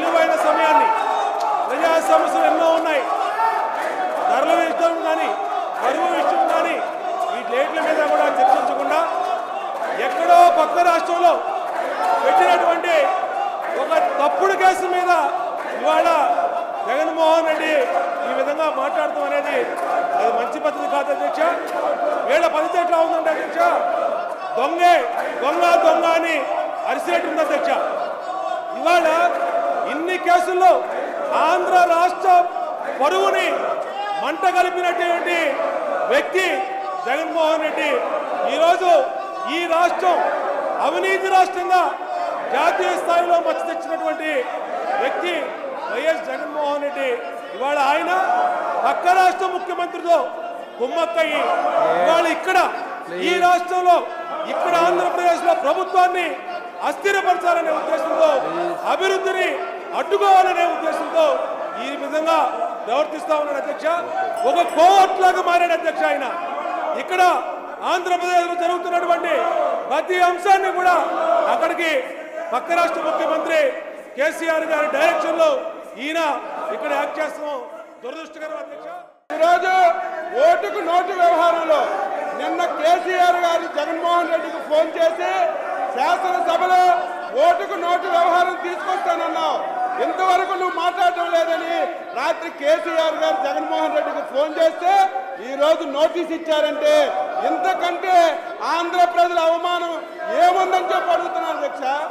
విలువైన సమయాన్ని ప్రజా సమస్యలు ఎన్నో ఉన్నాయి ధరల విషయం కానీ బరువు విషయం కానీ ఈ డేట్ల మీద కూడా చర్చించకుండా ఎక్కడో పక్క రాష్ట్రంలో పెట్టినటువంటి ఒక తప్పుడు కేసు మీద ఇవాళ జగన్మోహన్ రెడ్డి ఈ విధంగా మాట్లాడటం అనేది అది మంచి పద్ధతి కాదు అధ్యక్ష వీళ్ళ పద్ధతి ఎట్లా ఉందంటే అధ్యక్ష దొంగే దొంగ దొంగ అని అరిసినట్టు ఉంది అధ్యక్ష ఇవాళ ఇన్ని కేసుల్లో ఆంధ్ర రాష్ట్ర పరువుని మంట కలిపినటువంటి వ్యక్తి జగన్మోహన్ రెడ్డి ఈరోజు ఈ రాష్ట్రం అవినీతి రాష్ట్రంగా జాతీయ స్థాయిలో మచ్చ తెచ్చినటువంటి వ్యక్తి వైఎస్ జగన్మోహన్ రెడ్డి ఇవాళ ఆయన పక్క రాష్ట్ర ముఖ్యమంత్రితో కుమ్మక్కయ్యి ఇవాళ ఇక్కడ ఈ రాష్ట్రంలో ఇక్కడ ఆంధ్రప్రదేశ్ లో ప్రభుత్వాన్ని అస్థిరపరచాలనే ఉద్దేశంతో అభివృద్ధిని అడ్డుకోవాలనే ఉద్దేశంతో ఈ విధంగా ప్రవర్తిస్తా ఉన్నాడు అధ్యక్ష ఒక కోర్ట్ లాగా మారాడు అధ్యక్ష ఆయన ఇక్కడ ఆంధ్రప్రదేశ్ లో జరుగుతున్నటువంటి ప్రతి అంశాన్ని కూడా అక్కడికి పక్క రాష్ట్ర ముఖ్యమంత్రి కేసీఆర్ గారి డైరెక్షన్ లో ఈయన ఇక్కడ యాక్ట్ చేస్తాం దురదృష్టకరం అధ్యక్ష ఈరోజు ఓటుకు నోటు వ్యవహారంలో నిన్న కేసీఆర్ గారు జగన్మోహన్ రెడ్డికి ఫోన్ చేసి శాసనసభలో ఓటుకు నోటు వ్యవహారం తీసుకొస్తానన్నావు ఇంతవరకు నువ్వు మాట్లాడటం లేదని రాత్రి కేసీఆర్ గారు జగన్మోహన్ రెడ్డికి ఫోన్ చేస్తే ఈ రోజు నోటీస్ ఇచ్చారంటే ఇంతకంటే